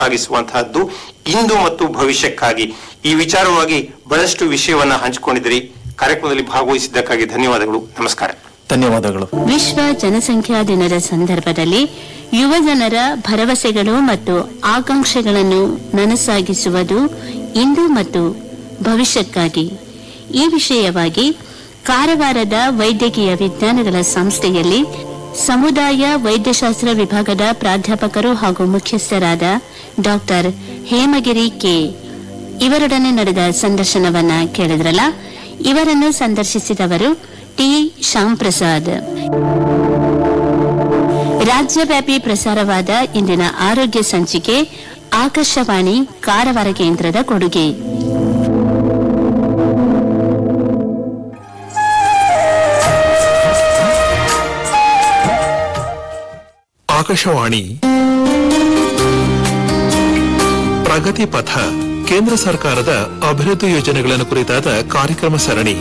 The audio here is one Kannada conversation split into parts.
ಆಗಿಸುವಂತಹದ್ದು ಇಂದು ಮತ್ತು ಭವಿಷ್ಯಕ್ಕಾಗಿ ಈ ವಿಚಾರವಾಗಿ ಬಹಳಷ್ಟು ವಿಷಯವನ್ನ ಹಂಚಿಕೊಂಡಿದ್ರಿ ಕಾರ್ಯಕ್ರಮದಲ್ಲಿ ಭಾಗವಹಿಸಿದ್ದಕ್ಕಾಗಿ ಧನ್ಯವಾದಗಳು ನಮಸ್ಕಾರ ಧನ್ಯವಾದಗಳು ವಿಶ್ವ ಜನಸಂಖ್ಯಾ ದಿನದ ಸಂದರ್ಭದಲ್ಲಿ ಯುವ ಜನರ ಭರವಸೆಗಳು ಮತ್ತು ಆಕಾಂಕ್ಷೆಗಳನ್ನು ನನಸಾಗಿಸುವುದು ಇಂದು ಮತ್ತು ಭವಿಷ್ಯಕ್ಕಾಗಿ ಈ ವಿಷಯವಾಗಿ ಕಾರವಾರದ ವೈದ್ಯಕೀಯ ವಿಜ್ಞಾನಗಳ ಸಂಸ್ಥೆಯಲ್ಲಿ ಸಮುದಾಯ ವೈದ್ಯಶಾಸ್ತ್ರ ವಿಭಾಗದ ಪ್ರಾಧ್ಯಾಪಕರು ಹಾಗೂ ಮುಖ್ಯಸ್ಥರಾದ ಡಾಕ್ಟರ್ ಹೇಮಗಿರಿ ಕೆ ಇವರೊಡನೆ ನಡೆದ ಸಂದರ್ಶನವನ್ನ ಕೇಳಿದ್ರಲ್ಲ ಇವರನ್ನು ಸಂದರ್ಶಿಸಿದವರು ಟಿ ಶ್ಯಾಮ್ ಪ್ರಸಾದ್ ರಾಜ್ಯವ್ಯಾಪಿ ಪ್ರಸಾರವಾದ ಇಂದಿನ ಆರೋಗ್ಯ ಸಂಚಿಕೆ ಆಕಾಶವಾಣಿ ಕಾರವಾರ ಕೇಂದ್ರದ ಕೊಡುಗೆ ಆಕಾಶವಾಣಿ ಪ್ರಗತಿ ಪಥ ಕೇಂದ್ರ ಸರ್ಕಾರದ ಅಭಿವೃದ್ಧಿ ಯೋಜನೆಗಳನ್ನು ಕುರಿತಾದ ಕಾರ್ಯಕ್ರಮ ಸರಣಿ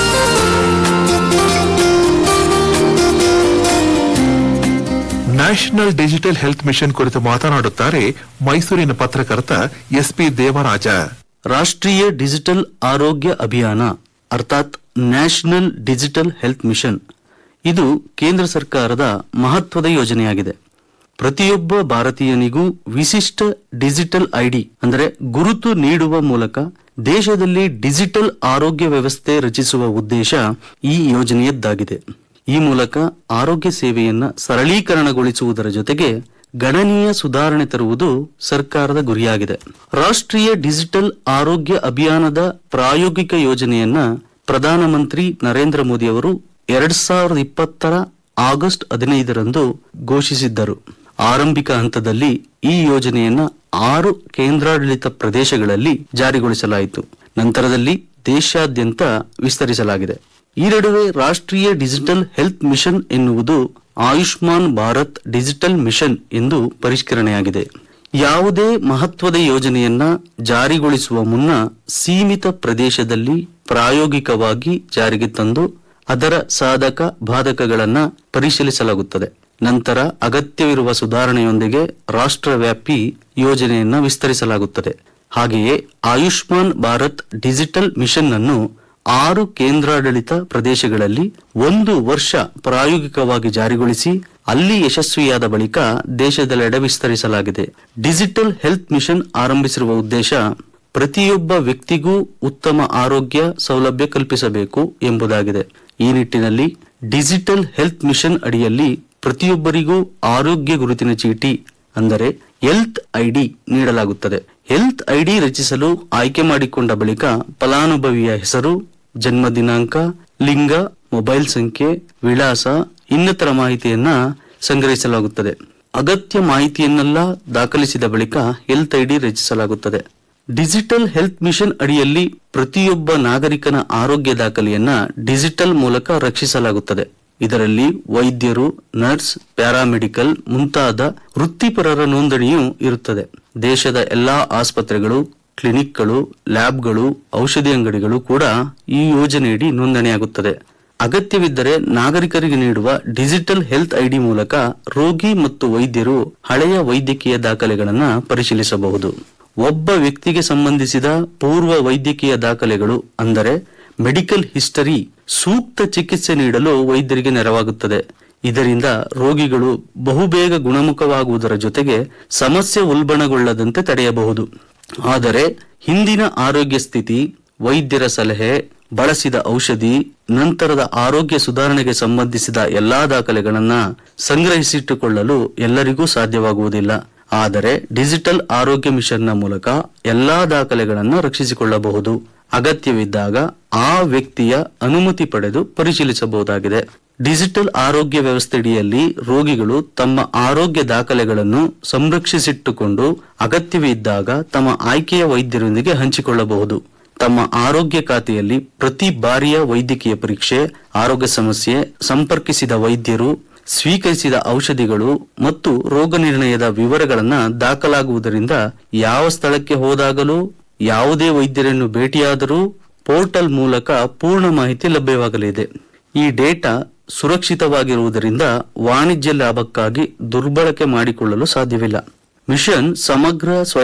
ನ್ಯಾಷನಲ್ ಡಿಜಿಟಲ್ ಹೆಲ್ತ್ ಮಿಷನ್ ಕುರಿತು ಮಾತನಾಡುತ್ತಾರೆ ಮೈಸೂರಿನ ಪತ್ರಕರ್ತ ಎಸ್ಪಿ ದೇವರಾಜ ರಾಷ್ಟ್ರೀಯ ಡಿಜಿಟಲ್ ಆರೋಗ್ಯ ಅಭಿಯಾನ ಅರ್ಥಾತ್ ನ್ಯಾಷನಲ್ ಡಿಜಿಟಲ್ ಹೆಲ್ತ್ ಮಿಷನ್ ಇದು ಕೇಂದ್ರ ಸರ್ಕಾರದ ಮಹತ್ವದ ಯೋಜನೆಯಾಗಿದೆ ಪ್ರತಿಯೊಬ್ಬ ಭಾರತೀಯನಿಗೂ ವಿಶಿಷ್ಟ ಡಿಜಿಟಲ್ ಐಡಿ ಅಂದರೆ ಗುರುತು ನೀಡುವ ಮೂಲಕ ದೇಶದಲ್ಲಿ ಡಿಜಿಟಲ್ ಆರೋಗ್ಯ ವ್ಯವಸ್ಥೆ ರಚಿಸುವ ಉದ್ದೇಶ ಈ ಯೋಜನೆಯದ್ದಾಗಿದೆ ಈ ಮೂಲಕ ಆರೋಗ್ಯ ಸೇವೆಯನ್ನ ಸರಳೀಕರಣಗೊಳಿಸುವುದರ ಜೊತೆಗೆ ಗಣನೀಯ ಸುಧಾರಣೆ ತರುವುದು ಸರ್ಕಾರದ ಗುರಿಯಾಗಿದೆ ರಾಷ್ಟ್ರೀಯ ಡಿಜಿಟಲ್ ಆರೋಗ್ಯ ಅಭಿಯಾನದ ಪ್ರಾಯೋಗಿಕ ಯೋಜನೆಯನ್ನ ಪ್ರಧಾನಮಂತ್ರಿ ನರೇಂದ್ರ ಮೋದಿ ಅವರು ಎರಡ್ ಸಾವಿರದ ಇಪ್ಪತ್ತರ ಆಗಸ್ಟ್ ಹದಿನೈದರಂದು ಘೋಷಿಸಿದ್ದರು ಆರಂಭಿಕ ಹಂತದಲ್ಲಿ ಈ ಯೋಜನೆಯನ್ನ ಆರು ಕೇಂದ್ರಾಡಳಿತ ಪ್ರದೇಶಗಳಲ್ಲಿ ಜಾರಿಗೊಳಿಸಲಾಯಿತು ನಂತರದಲ್ಲಿ ದೇಶಾದ್ಯಂತ ವಿಸ್ತರಿಸಲಾಗಿದೆ ಈ ನಡುವೆ ರಾಷ್ಟ್ರೀಯ ಡಿಜಿಟಲ್ ಹೆಲ್ತ್ ಮಿಷನ್ ಎನ್ನುವುದು ಆಯುಷ್ಮಾನ್ ಭಾರತ್ ಡಿಜಿಟಲ್ ಮಿಷನ್ ಎಂದು ಪರಿಷ್ಕರಣೆಯಾಗಿದೆ ಯಾವುದೇ ಮಹತ್ವದ ಯೋಜನೆಯನ್ನ ಜಾರಿಗೊಳಿಸುವ ಮುನ್ನ ಸೀಮಿತ ಪ್ರದೇಶದಲ್ಲಿ ಪ್ರಾಯೋಗಿಕವಾಗಿ ಜಾರಿಗೆ ತಂದು ಅದರ ಸಾಧಕ ಬಾಧಕಗಳನ್ನ ಪರಿಶೀಲಿಸಲಾಗುತ್ತದೆ ನಂತರ ಅಗತ್ಯವಿರುವ ಸುಧಾರಣೆಯೊಂದಿಗೆ ರಾಷ್ಟ್ರವ್ಯಾಪಿ ಯೋಜನೆಯನ್ನ ವಿಸ್ತರಿಸಲಾಗುತ್ತದೆ ಹಾಗೆಯೇ ಆಯುಷ್ಮಾನ್ ಭಾರತ್ ಡಿಜಿಟಲ್ ಮಿಷನ್ ಅನ್ನು ಆರು ಕೇಂದ್ರಾಡಳಿತ ಪ್ರದೇಶಗಳಲ್ಲಿ ಒಂದು ವರ್ಷ ಪ್ರಾಯೋಗಿಕವಾಗಿ ಜಾರಿಗೊಳಿಸಿ ಅಲ್ಲಿ ಯಶಸ್ವಿಯಾದ ಬಳಿಕ ದೇಶದೆಲ್ಲೆಡೆ ವಿಸ್ತರಿಸಲಾಗಿದೆ ಡಿಜಿಟಲ್ ಹೆಲ್ತ್ ಮಿಷನ್ ಆರಂಭಿಸಿರುವ ಉದ್ದೇಶ ಪ್ರತಿಯೊಬ್ಬ ವ್ಯಕ್ತಿಗೂ ಉತ್ತಮ ಆರೋಗ್ಯ ಸೌಲಭ್ಯ ಕಲ್ಪಿಸಬೇಕು ಎಂಬುದಾಗಿದೆ ಈ ನಿಟ್ಟಿನಲ್ಲಿ ಡಿಜಿಟಲ್ ಹೆಲ್ತ್ ಮಿಷನ್ ಅಡಿಯಲ್ಲಿ ಪ್ರತಿಯೊಬ್ಬರಿಗೂ ಆರೋಗ್ಯ ಗುರುತಿನ ಚೀಟಿ ಅಂದರೆ ಹೆಲ್ತ್ ಐಡಿ ನೀಡಲಾಗುತ್ತದೆ ಹೆಲ್ತ್ ಐಡಿ ರಚಿಸಲು ಆಯ್ಕೆ ಮಾಡಿಕೊಂಡ ಬಳಿಕ ಫಲಾನುಭವಿಯ ಹೆಸರು ಜನ್ಮ ದಿನಾಂಕ ಲಿಂಗ ಮೊಬೈಲ್ ಸಂಖ್ಯೆ ವಿಳಾಸ ಇನ್ನಿತರ ಮಾಹಿತಿಯನ್ನ ಸಂಗ್ರಹಿಸಲಾಗುತ್ತದೆ ಅಗತ್ಯ ಮಾಹಿತಿಯನ್ನೆಲ್ಲ ದಾಖಲಿಸಿದ ಬಳಿಕ ಹೆಲ್ತ್ ಐಡಿ ರಚಿಸಲಾಗುತ್ತದೆ ಡಿಜಿಟಲ್ ಹೆಲ್ತ್ ಮಿಷನ್ ಅಡಿಯಲ್ಲಿ ಪ್ರತಿಯೊಬ್ಬ ನಾಗರಿಕನ ಆರೋಗ್ಯ ದಾಖಲೆಯನ್ನ ಡಿಜಿಟಲ್ ಮೂಲಕ ರಕ್ಷಿಸಲಾಗುತ್ತದೆ ಇದರಲ್ಲಿ ವೈದ್ಯರು ನರ್ಸ್ ಪ್ಯಾರಾಮೆಡಿಕಲ್ ಮುಂತಾದ ವೃತ್ತಿಪರರ ನೋಂದಣಿಯೂ ಇರುತ್ತದೆ ದೇಶದ ಎಲ್ಲಾ ಆಸ್ಪತ್ರೆಗಳು ಕ್ಲಿನಿಕ್ಗಳು ಲ್ಯಾಬ್ಗಳು ಔಷಧಿ ಅಂಗಡಿಗಳು ಕೂಡ ಈ ಯೋಜನೆಯಡಿ ನೋಂದಣಿಯಾಗುತ್ತದೆ ಅಗತ್ಯವಿದ್ದರೆ ನಾಗರಿಕರಿಗೆ ನೀಡುವ ಡಿಜಿಟಲ್ ಹೆಲ್ತ್ ಐಡಿ ಮೂಲಕ ರೋಗಿ ಮತ್ತು ವೈದ್ಯರು ಹಳೆಯ ವೈದ್ಯಕೀಯ ದಾಖಲೆಗಳನ್ನು ಪರಿಶೀಲಿಸಬಹುದು ಒಬ್ಬ ವ್ಯಕ್ತಿಗೆ ಸಂಬಂಧಿಸಿದ ಪೂರ್ವ ವೈದ್ಯಕೀಯ ದಾಖಲೆಗಳು ಅಂದರೆ ಮೆಡಿಕಲ್ ಹಿಸ್ಟರಿ ಸೂಕ್ತ ಚಿಕಿತ್ಸೆ ನೀಡಲು ವೈದ್ಯರಿಗೆ ನೆರವಾಗುತ್ತದೆ ಇದರಿಂದ ರೋಗಿಗಳು ಬಹುಬೇಗ ಗುಣಮುಖವಾಗುವುದರ ಜೊತೆಗೆ ಸಮಸ್ಯೆ ಉಲ್ಬಣಗೊಳ್ಳದಂತೆ ತಡೆಯಬಹುದು ಆದರೆ ಹಿಂದಿನ ಆರೋಗ್ಯ ಸ್ಥಿತಿ ವೈದ್ಯರ ಸಲಹೆ ಬಳಸಿದ ಔಷಧಿ ನಂತರದ ಆರೋಗ್ಯ ಸುಧಾರಣೆಗೆ ಸಂಬಂಧಿಸಿದ ಎಲ್ಲಾ ದಾಖಲೆಗಳನ್ನ ಸಂಗ್ರಹಿಸಿಟ್ಟುಕೊಳ್ಳಲು ಎಲ್ಲರಿಗೂ ಸಾಧ್ಯವಾಗುವುದಿಲ್ಲ ಆದರೆ ಡಿಜಿಟಲ್ ಆರೋಗ್ಯ ಮಿಷನ್ನ ಮೂಲಕ ಎಲ್ಲಾ ದಾಖಲೆಗಳನ್ನು ರಕ್ಷಿಸಿಕೊಳ್ಳಬಹುದು ಅಗತ್ಯವಿದ್ದಾಗ ಆ ವ್ಯಕ್ತಿಯ ಅನುಮತಿ ಪಡೆದು ಪರಿಶೀಲಿಸಬಹುದಾಗಿದೆ ಡಿಜಿಟಲ್ ಆರೋಗ್ಯ ವ್ಯವಸ್ಥೆಯಡಿಯಲ್ಲಿ ರೋಗಿಗಳು ತಮ್ಮ ಆರೋಗ್ಯ ದಾಖಲೆಗಳನ್ನು ಸಂರಕ್ಷಿಸಿಟ್ಟುಕೊಂಡು ಅಗತ್ಯವಿದ್ದಾಗ ತಮ್ಮ ಆಯ್ಕೆಯ ವೈದ್ಯರೊಂದಿಗೆ ಹಂಚಿಕೊಳ್ಳಬಹುದು ತಮ್ಮ ಆರೋಗ್ಯ ಖಾತೆಯಲ್ಲಿ ಪ್ರತಿ ಬಾರಿಯ ವೈದ್ಯಕೀಯ ಪರೀಕ್ಷೆ ಆರೋಗ್ಯ ಸಮಸ್ಯೆ ಸಂಪರ್ಕಿಸಿದ ವೈದ್ಯರು ಸ್ವೀಕರಿಸಿದ ಔಷಧಿಗಳು ಮತ್ತು ರೋಗ ನಿರ್ಣಯದ ವಿವರಗಳನ್ನ ದಾಖಲಾಗುವುದರಿಂದ ಯಾವ ಸ್ಥಳಕ್ಕೆ ಹೋದಾಗಲೂ ಯಾವುದೇ ವೈದ್ಯರನ್ನು ಭೇಟಿಯಾದರೂ ಪೋರ್ಟಲ್ ಮೂಲಕ ಪೂರ್ಣ ಮಾಹಿತಿ ಲಭ್ಯವಾಗಲಿದೆ ಈ ಡೇಟಾ ಸುರಕ್ಷಿತವಾಗಿರುವುದರಿಂದ ವಾಣಿಜ್ಯ ಲಾಭಕ್ಕಾಗಿ ದುರ್ಬಳಕೆ ಮಾಡಿಕೊಳ್ಳಲು ಸಾಧ್ಯವಿಲ್ಲ ಮಿಷನ್ ಸಮಗ್ರ ಸ್ವಯಂ